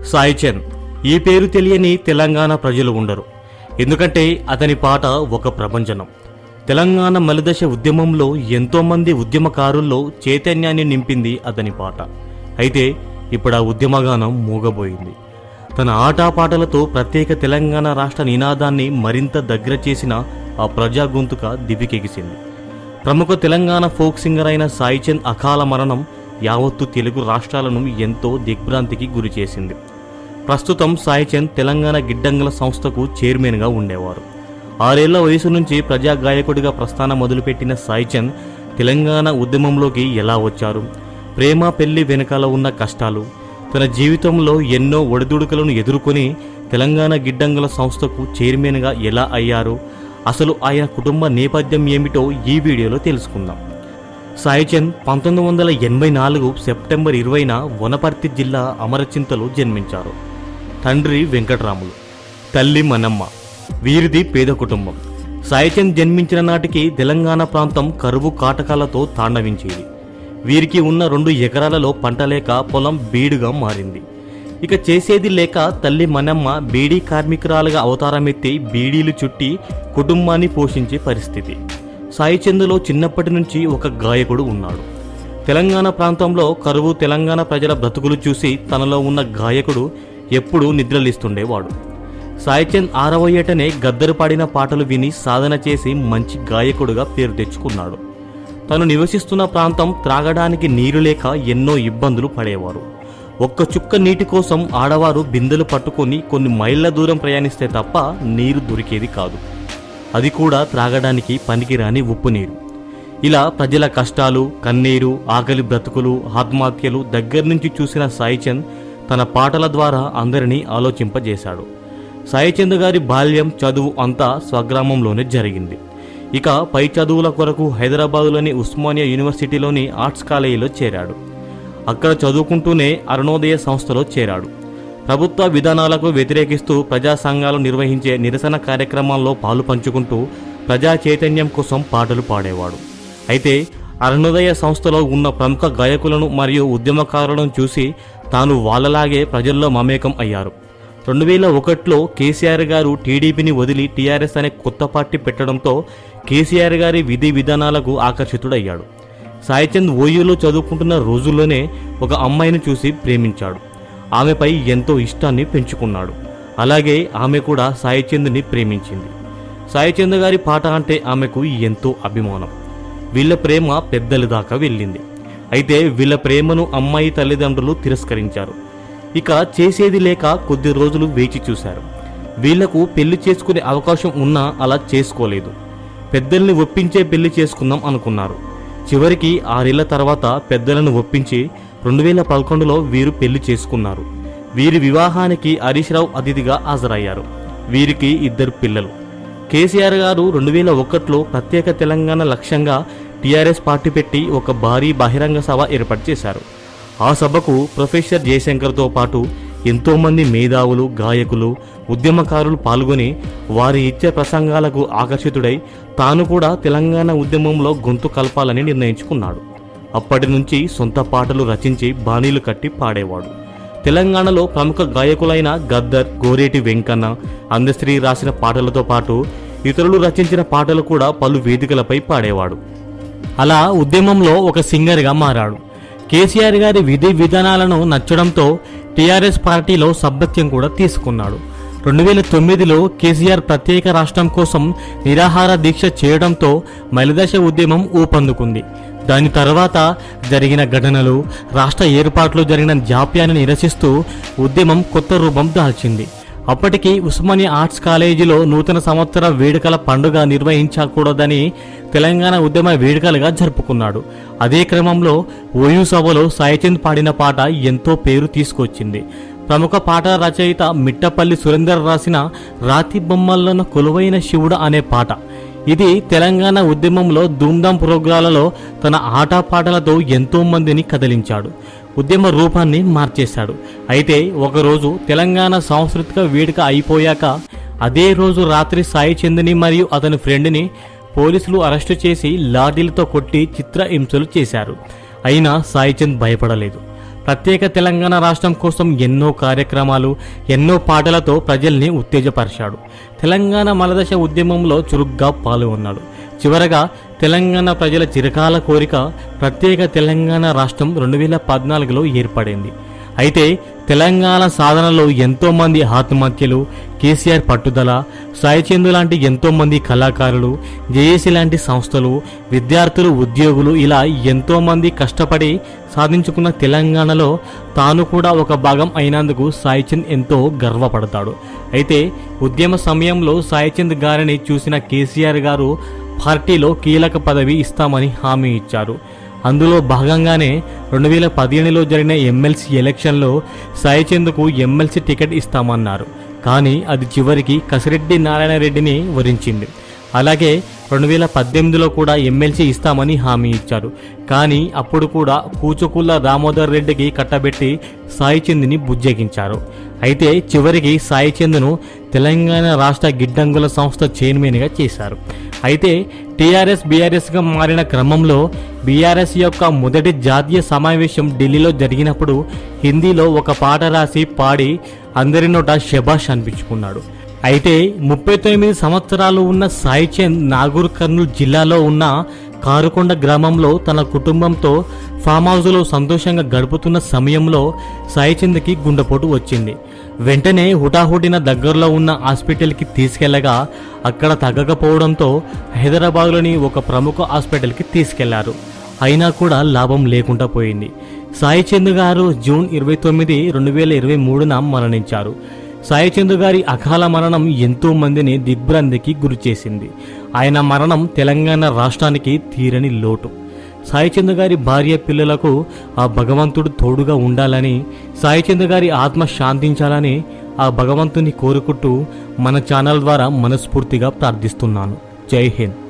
సాయి చంద్ ఈ పేరు తెలియని తెలంగాణ ప్రజలు ఉండరు ఎందుకంటే అతని పాట ఒక ప్రపంచనం తెలంగాణ మలిదశ ఉద్యమంలో ఎంతోమంది ఉద్యమకారుల్లో చైతన్యాన్ని నింపింది అతని పాట అయితే ఇప్పుడు ఆ ఉద్యమగానం మూగబోయింది తన ఆటపాటలతో ప్రత్యేక తెలంగాణ రాష్ట్ర నినాదాన్ని మరింత దగ్గర చేసిన ఆ ప్రజా గొంతుక దివికెగిసింది ప్రముఖ తెలంగాణ ఫోక్ సింగర్ అయిన సాయిచంద్ అకాల మరణం యావత్తు తెలుగు రాష్ట్రాలను ఎంతో దిగ్భ్రాంతికి గురి చేసింది ప్రస్తుతం సాయిచంద్ తెలంగాణ గిడ్డంగుల సంస్థకు చైర్మన్గా ఉండేవారు ఆరేళ్ల వయసు నుంచి ప్రజా గాయకుడిగా ప్రస్థానం మొదలుపెట్టిన సాయిచంద్ తెలంగాణ ఉద్యమంలోకి ఎలా వచ్చారు ప్రేమ పెళ్లి వెనకాల ఉన్న కష్టాలు తన జీవితంలో ఎన్నో ఒడిదుడుకులను ఎదుర్కొని తెలంగాణ గిడ్డంగుల సంస్థకు చైర్మన్గా ఎలా అయ్యారు అసలు ఆయన కుటుంబ నేపథ్యం ఏమిటో ఈ వీడియోలో తెలుసుకుందాం సాయిచంద్ పంతొమ్మిది వందల ఎనభై నాలుగు సెప్టెంబర్ ఇరవైన వనపర్తి జిల్లా అమరచింతలో జన్మించారు తండ్రి వెంకటరాములు తల్లి మనమ్మ వీరిది పేద కుటుంబం సాయిచంద్ జన్మించిన నాటికి తెలంగాణ ప్రాంతం కరువు కాటకాలతో తాండవించేది వీరికి ఉన్న రెండు ఎకరాలలో పంట లేక పొలం బీడుగా మారింది ఇక చేసేది లేక తల్లి మనమ్మ బీడీ కార్మికురాలుగా అవతారమెత్తి బీడీలు చుట్టి కుటుంబాన్ని పోషించే పరిస్థితి సాయిచందులో చిన్నప్పటి నుంచి ఒక గాయకుడు ఉన్నాడు తెలంగాణ ప్రాంతంలో కరువు తెలంగాణ ప్రజల బ్రతుకులు చూసి తనలో ఉన్న గాయకుడు ఎప్పుడూ నిద్రలిస్తుండేవాడు సాయిచంద్ ఆరవ ఏటనే గద్దరు పాడిన పాటలు విని సాధన చేసి మంచి గాయకుడుగా పేరు తెచ్చుకున్నాడు తను నివసిస్తున్న ప్రాంతం త్రాగడానికి నీరు లేక ఎన్నో ఇబ్బందులు పడేవారు ఒక్క చుక్క నీటి కోసం ఆడవారు బిందెలు పట్టుకొని కొన్ని మైళ్ళ దూరం ప్రయాణిస్తే తప్ప నీరు దొరికేది కాదు అది కూడా త్రాగడానికి పనికిరాని ఉప్పు నీరు ఇలా ప్రజల కష్టాలు కన్నీరు ఆకలి బ్రతుకులు ఆత్మహత్యలు దగ్గర నుంచి చూసిన సాయిచంద్ తన పాటల ద్వారా అందరినీ ఆలోచింపజేశాడు సాయిచంద్ గారి బాల్యం చదువు అంతా స్వగ్రామంలోనే జరిగింది ఇక పై చదువుల కొరకు హైదరాబాదులోని ఉస్మానియా యూనివర్సిటీలోని ఆర్ట్స్ కాలేజీలో చేరాడు అక్కడ చదువుకుంటూనే అరుణోదయ సంస్థలో చేరాడు ప్రభుత్వ విధానాలకు వ్యతిరేకిస్తూ ప్రజా సంఘాలు నిర్వహించే నిరసన కార్యక్రమాల్లో పాలు పంచుకుంటూ ప్రజా చైతన్యం కోసం పాటలు పాడేవాడు అయితే అరుణోదయ సంస్థలో ఉన్న ప్రముఖ గాయకులను మరియు ఉద్యమకారులను చూసి తాను వాళ్ళలాగే ప్రజల్లో మమేకం అయ్యారు రెండు వేల ఒకటిలో కేసీఆర్ గారు టీడీపీని వదిలి టీఆర్ఎస్ అనే కొత్త పార్టీ పెట్టడంతో కేసీఆర్ గారి విధి విధానాలకు ఆకర్షితుడయ్యాడు సాయిచంద్ ఓయూలో చదువుకుంటున్న రోజుల్లోనే ఒక అమ్మాయిని చూసి ప్రేమించాడు ఆమెపై ఎంతో ఇష్టాన్ని పెంచుకున్నాడు అలాగే ఆమె కూడా సాయిచంద్ని ప్రేమించింది సాయిచంద్ గారి పాట అంటే ఆమెకు ఎంతో అభిమానం వీళ్ళ ప్రేమ పెద్దల దాకా వెళ్ళింది అయితే వీళ్ళ ప్రేమను అమ్మాయి తల్లిదండ్రులు తిరస్కరించారు ఇక చేసేది లేక కొద్ది రోజులు వేచి చూశారు వీళ్లకు పెళ్లి చేసుకునే అవకాశం ఉన్నా అలా చేసుకోలేదు పెద్దల్ని ఒప్పించే పెళ్లి చేసుకుందాం అనుకున్నారు చివరికి ఆరేళ్ల తర్వాత పెద్దలను ఒప్పించి రెండు వేల పదకొండులో వీరు పెళ్లి చేసుకున్నారు వీరి వివాహానికి హరీష్ రావు అతిథిగా హాజరయ్యారు వీరికి ఇద్దరు పిల్లలు కేసీఆర్ గారు రెండు వేల ఒకటిలో ప్రత్యేక తెలంగాణ లక్ష్యంగా టీఆర్ఎస్ పార్టీ పెట్టి ఒక భారీ బహిరంగ సభ ఏర్పాటు చేశారు ఆ సభకు ప్రొఫెసర్ జయశంకర్తో పాటు ఎంతోమంది మేధావులు గాయకులు ఉద్యమకారులు పాల్గొని వారి ఇచ్చే ప్రసంగాలకు ఆకర్షితుడై తాను కూడా తెలంగాణ ఉద్యమంలో గొంతు కలపాలని నిర్ణయించుకున్నాడు అప్పటి నుంచి సొంత పాటలు రచించి బాణీలు కట్టి పాడేవాడు తెలంగాణలో ప్రముఖ గాయకులైన గద్దర్ గోరేటి వెంకన్న అందశ్రీ రాసిన పాటలతో పాటు ఇతరులు రచించిన పాటలు కూడా పలు వేదికలపై పాడేవాడు అలా ఉద్యమంలో ఒక సింగర్గా మారాడు కేసీఆర్ గారి విధి విధానాలను నచ్చడంతో టీఆర్ఎస్ పార్టీలో సభ్యత్వం కూడా తీసుకున్నాడు రెండు వేల తొమ్మిదిలో కేసీఆర్ ప్రత్యేక రాష్ట్రం కోసం నిరాహార దీక్ష చేయడంతో మలిదశ ఉద్యమం ఊపందుకుంది దాని తర్వాత జరిగిన ఘటనలు రాష్ట్ర ఏర్పాట్లో జరిగిన జాప్యాన్ని నిరసిస్తూ ఉద్యమం కొత్త రూపం దాల్చింది అప్పటికి ఉస్మానియా ఆర్ట్స్ కాలేజీలో నూతన సంవత్సర వేడుకల పండుగ నిర్వహించకూడదని తెలంగాణ ఉద్యమ వేడుకలుగా జరుపుకున్నాడు అదే క్రమంలో ఓయూ సభలో సాయిచంద్ పాడిన పాట ఎంతో పేరు తీసుకొచ్చింది ప్రముఖ పాట రచయిత మిట్టపల్లి సురేందర్ రాసిన రాతి బొమ్మల్లోన కొలువైన శివుడు అనే పాట ఇది తెలంగాణ ఉద్యమంలో ధూమ్ధాం ప్రోగ్రాలలో తన ఆటపాటలతో ఎంతో మందిని కదిలించాడు ఉద్యమ రూపాన్ని మార్చేశాడు అయితే ఒకరోజు తెలంగాణ సాంస్కృతిక వేడుక అయిపోయాక అదే రోజు రాత్రి సాయి చందని మరియు అతని ఫ్రెండ్ని పోలీసులు అరెస్టు చేసి లాఠీలతో కొట్టి చిత్ర హింసలు చేశారు అయినా సాయిచంద్ భయపడలేదు ప్రత్యేక తెలంగాణ రాష్ట్రం కోసం ఎన్నో కార్యక్రమాలు ఎన్నో పాటలతో ప్రజల్ని ఉత్తేజపరిచాడు తెలంగాణ మలదశ ఉద్యమంలో చురుగ్గా పాల్గొన్నాడు చివరగా తెలంగాణ ప్రజల చిరకాల కోరిక ప్రత్యేక తెలంగాణ రాష్ట్రం రెండు వేల పద్నాలుగులో ఏర్పడింది అయితే తెలంగాణ సాధనలో ఎంతో మంది ఆత్మహత్యలు కేసీఆర్ పట్టుదల సాయిచందు లాంటి ఎంతో మంది కళాకారులు జేఏసీ లాంటి సంస్థలు విద్యార్థులు ఉద్యోగులు ఇలా ఎంతో మంది కష్టపడి సాధించుకున్న తెలంగాణలో తాను కూడా ఒక భాగం అయినందుకు సాయిచంద్ ఎంతో గర్వపడతాడు అయితే ఉద్యమ సమయంలో సాయిచంద్ గారిని చూసిన కేసీఆర్ గారు పార్టీలో కీలక పదవి ఇస్తామని హామీ ఇచ్చారు అందులో భాగంగానే రెండు వేల పదిహేనులో జరిగిన ఎమ్మెల్సీ ఎలక్షన్లో సాయిచంద్కు ఎమ్మెల్సీ టికెట్ ఇస్తామన్నారు కానీ అది చివరికి కసిరెడ్డి నారాయణ రెడ్డిని వరించింది అలాగే రెండు వేల పద్దెనిమిదిలో కూడా ఎమ్మెల్సీ ఇస్తామని హామీ ఇచ్చారు కానీ అప్పుడు కూడా కూచుకుల్ల దామోదర్ రెడ్డికి కట్టబెట్టి సాయిచంద్ని బుజ్జగించారు అయితే చివరికి సాయిచంద్ను తెలంగాణ రాష్ట్ర గిడ్డంగుల సంస్థ చైర్మన్గా చేశారు అయితే టీఆర్ఎస్ బీఆర్ఎస్గా మారిన క్రమంలో బీఆర్ఎస్ యొక్క మొదటి జాతీయ సమావేశం ఢిల్లీలో జరిగినప్పుడు హిందీలో ఒక పాట రాసి పాడి అందరి నోట శబాష్ అనిపించుకున్నాడు అయితే ముప్పై తొమ్మిది సంవత్సరాలు ఉన్న సాయిచంద్ నాగూర్ కర్నూలు జిల్లాలో ఉన్న కారుకొండ గ్రామంలో తన కుటుంబంతో ఫామ్ హౌస్లో సంతోషంగా గడుపుతున్న సమయంలో సాయిచంద్కి గుండెపోటు వచ్చింది వెంటనే హుటాహుటిన దగ్గరలో ఉన్న హాస్పిటల్కి తీసుకెళ్లగా అక్కడ తగ్గకపోవడంతో హైదరాబాద్లోని ఒక ప్రముఖ హాస్పిటల్కి తీసుకెళ్లారు అయినా కూడా లాభం లేకుండా పోయింది సాయిచంద్ గారు జూన్ ఇరవై తొమ్మిది రెండు వేల ఇరవై మూడున మరణించారు సాయిచంద్ గారి అకాల మరణం ఎంతో మందిని దిగ్భ్రాంతికి గురిచేసింది ఆయన మరణం తెలంగాణ రాష్ట్రానికి తీరని లోటు సాయిచంద్ గారి భార్య పిల్లలకు ఆ భగవంతుడు తోడుగా ఉండాలని సాయిచంద్ గారి ఆత్మ శాంతించాలని ఆ భగవంతుని కోరుకుంటూ మన ఛానల్ ద్వారా మనస్ఫూర్తిగా ప్రార్థిస్తున్నాను జై హింద్